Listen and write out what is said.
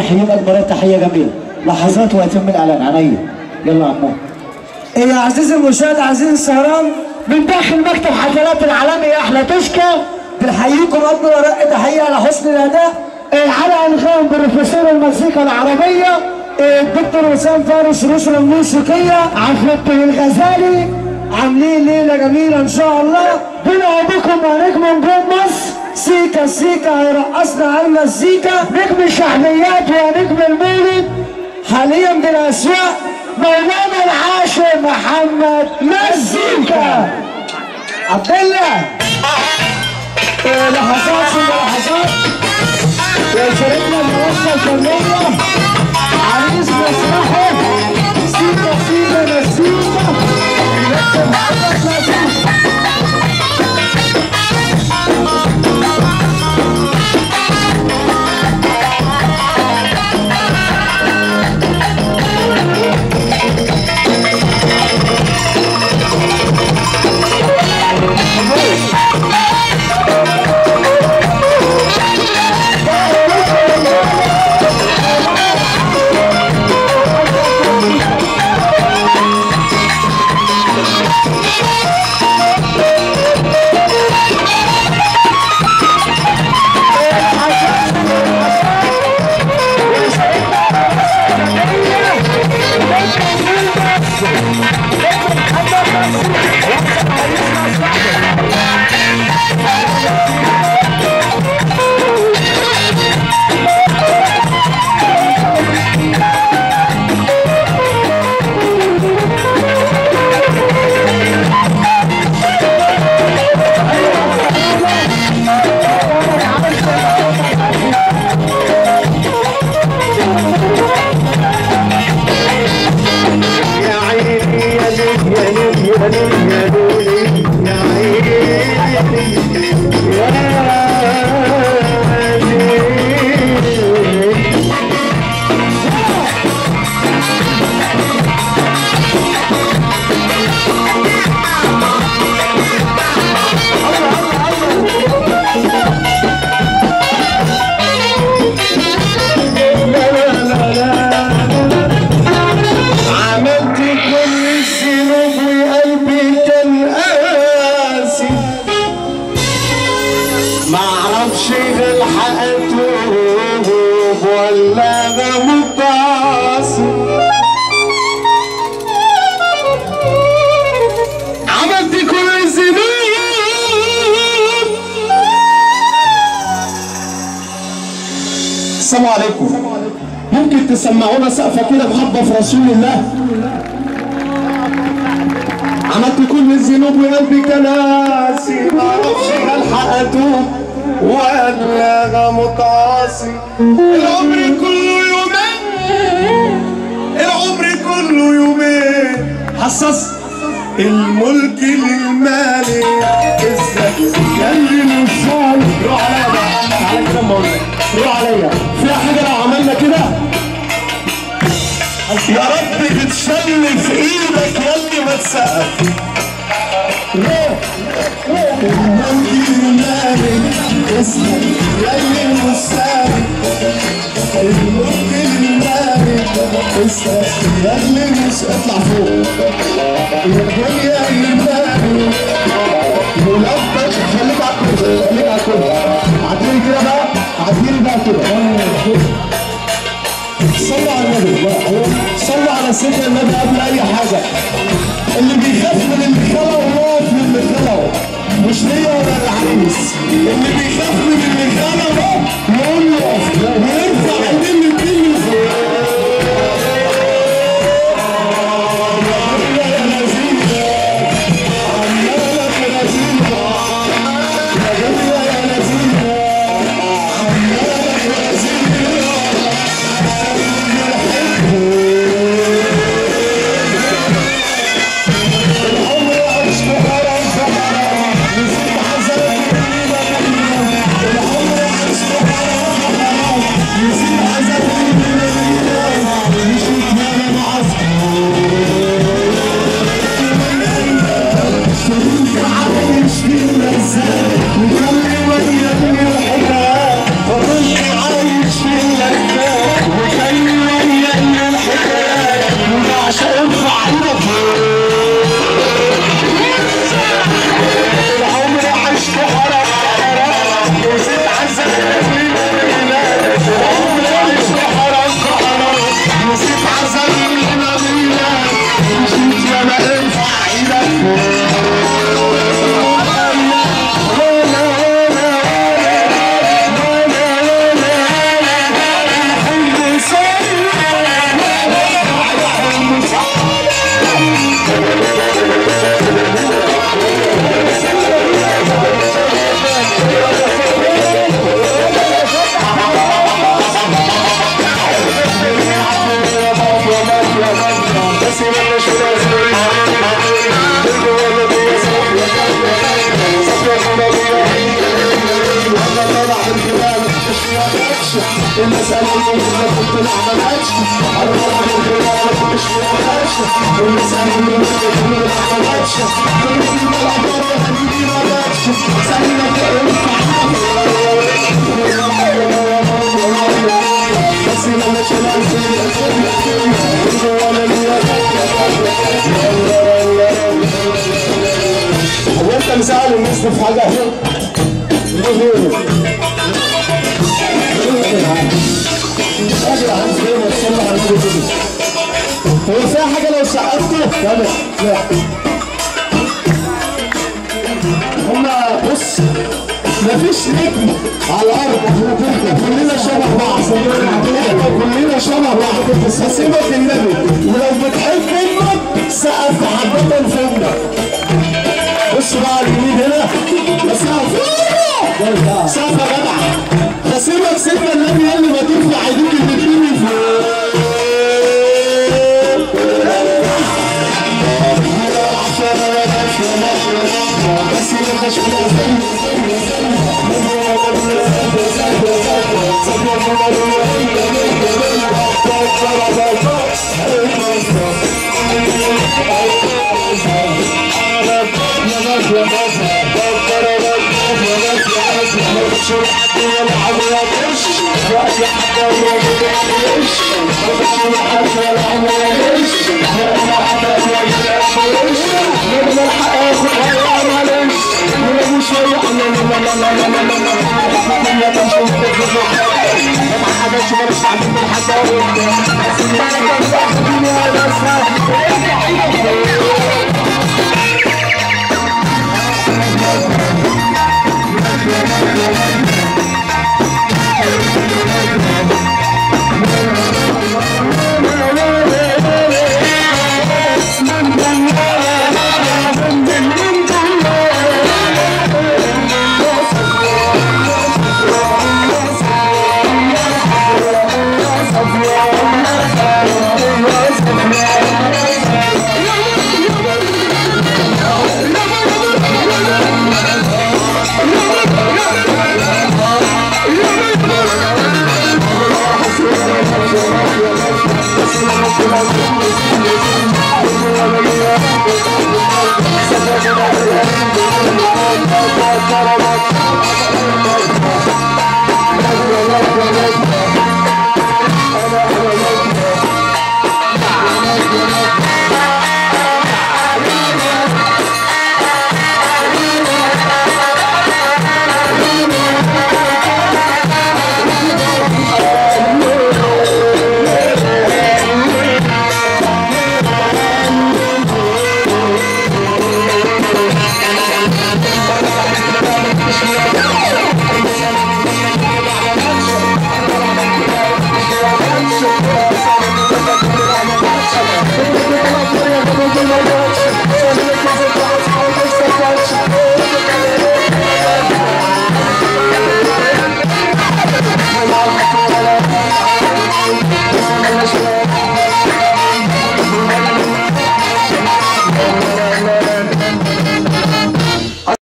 تحيين اكبر تحيه جميله لحظات ويتم الاعلان عينيا يلا يا عمو إيه يا عزيزي المشاهد عزيزي السهران من داخل مكتب حفلات العالمي احلى تشكى بنحييكم أكبر ورق تحية على حسن الأداء إيه، على انغام بروفيسور الموسيقى العربيه إيه، الدكتور وسام فارس رسل الموسيقية عفريت الغزالي عاملين ليلة جميلة إن شاء الله بنا بكم يا نجم نجوم مصر سيكا سيكا هيرقصنا على المزيكا نجم الشحنيات ونجم المولد حاليا بالأسواق مولانا العاشر محمد مزيكا عبد الله إيه، لحظات ثم لحظات يشاركنا المنصه الفنيه عريس مسرحي سيكا سيكا مزيكا دكتور محمد مزيكا يا عيني يا ليل يا ليل يا ليل يا ليل يا عيني يا ليل يا ليل عملت كل الذنوب وقلبي كان قاسي ما اعرفش غير اتوب ولا انا متعصب عملت كل الذنوب السلام عليكم ممكن تسمعونا سقفة كده محبة في رسول الله عملت كل الذنوب وقلبي كان قاسي ما اعرفش الحق اتوب ولا غمض عاصي العمر كله يومين العمر كله يومين حسس الملك للمالك ازاي كلم الصالح روح عليا بقى تعالى كده اما اقول لك روح عليا في حاجه لو عملنا كده يا رب تتشل في ايدك يلي ما تسقف روح الملك للمالك اسمك يلي المستالك الملك للمالك اسمك يلي مش اطلع فوق الدنيا للمالك ملبس خليك على الكرسي خليك على الكرسي عديني كده بقى عديني بقى كده صلوا على النبي صلوا على سيدنا النبي قبل اي حاجه اللي بيخاف من اللي خلقه يقف من اللي خلقه مش ليا ولا العريس اللي بيخاف من اللي خلقه يقول له اقف ويرفع ايدين الدين يا لذيذة عمالة يا لذيذة يا جميلة يا لذيذة عمالة يا لذيذة العمر عايش في حرام في حرام نسيت حزنك العمر عايش في حرام في حرام المسألة اللي ما كنت ما عملهاش الروح بالخيار مش ملهاش المسألة اللي ما كنت ما عملهاش كل ما الأمر يا حبيبي ما جاتش سهلة بس لما شلال هو انت مسأل الناس دي في حاجة؟ هو فيها حاجة لو سقفته؟ لا لا هما بص مفيش نجم على الارض احنا كلنا شبه بعض احنا كلنا شبه بعض بس سيبك النبي ولو بتحب امك سقف حبة في امك بص بقى على اليمين هنا سقف سقف يا جدع فسيبك سيبنا النبي قال لي ما ترفع ايديك الاثنين من فوق بس ما تشوفش Thank you.